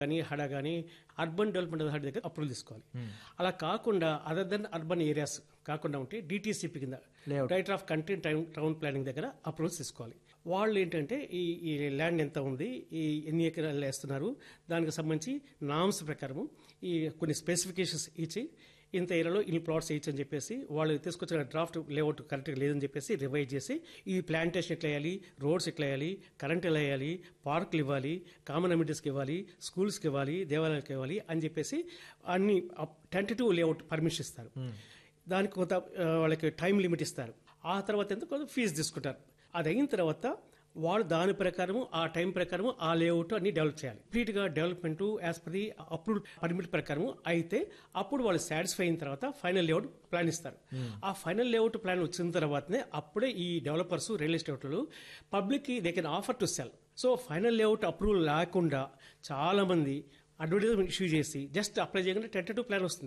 కానీ హడా కానీ అర్బన్ డెవలప్మెంట్ అథారిటీ దగ్గర అప్రూవల్ తీసుకోవాలి అలా కాకుండా అదర్ దెన్ అర్బన్ ఏరియాస్ కాకుండా ఉంటే డిటిసిపి కింద Layout. Director of country town town planning దగ్గర అప్రూవల్స్ తీసుకోవాలి వాళ్ళు ఏంటంటే ఈ ఈ ల్యాండ్ ఎంత ఉంది ఈ ఎన్ని ఎకరాలు వేస్తున్నారు దానికి సంబంధించి నామ్స్ ప్రకారము ఈ కొన్ని స్పెసిఫికేషన్స్ ఇచ్చి ఇంత ఏరియాలో ఇన్ని ప్లాట్స్ వేయచ్చు అని చెప్పేసి వాళ్ళు తీసుకొచ్చిన డ్రాఫ్ట్ లేఅవుట్ కరెక్ట్గా లేదని చెప్పేసి రివైజ్ చేసి ఈ ప్లాంటేషన్ ఎట్లా వేయాలి రోడ్స్ ఎట్లా వేయాలి కరెంట్ ఎలా వేయాలి పార్కులు ఇవ్వాలి కామన్ అమ్యూనిటీస్కి ఇవ్వాలి స్కూల్స్కి ఇవ్వాలి దేవాలయాలకు ఇవ్వాలి అని చెప్పేసి అన్ని టెంటేటివ్ లేఅవుట్ పర్మిషన్ ఇస్తారు దానికి కొంత ఆ, వాళ్ళకి టైం లిమిట్ ఇస్తారు ఆ తర్వాత ఎంత కొంత ఫీజు తీసుకుంటారు అది అయిన తర్వాత వాళ్ళు దాని ప్రకారము ఆ టైం ప్రకారము ఆ లేఅవుట్ అన్ని డెవలప్ చేయాలి కంప్లీట్ గా development as per the approved permit ప్రకారము అయితే అప్పుడు వాళ్ళు సాటిస్ఫై అయిన తర్వాత ఫైనల్ లేఅవుట్ ప్లాన్ ఇస్తారు ఆ ఫైనల్ లేఅవుట్ ప్లాన్ వచ్చిన తర్వాతనే అప్పుడే ఈ డెవలపర్స్ రియల్ ఎస్టేట్లు పబ్లిక్ కి they can offer to sell so final layout approval లేకుండా చాలా మంది అడ్వర్టైజ్మెంట్ ఇష్యూ చేసి జస్ట్ అప్లై చేయకుండా టెంటేటివ్ ప్లాన్ వస్తుంది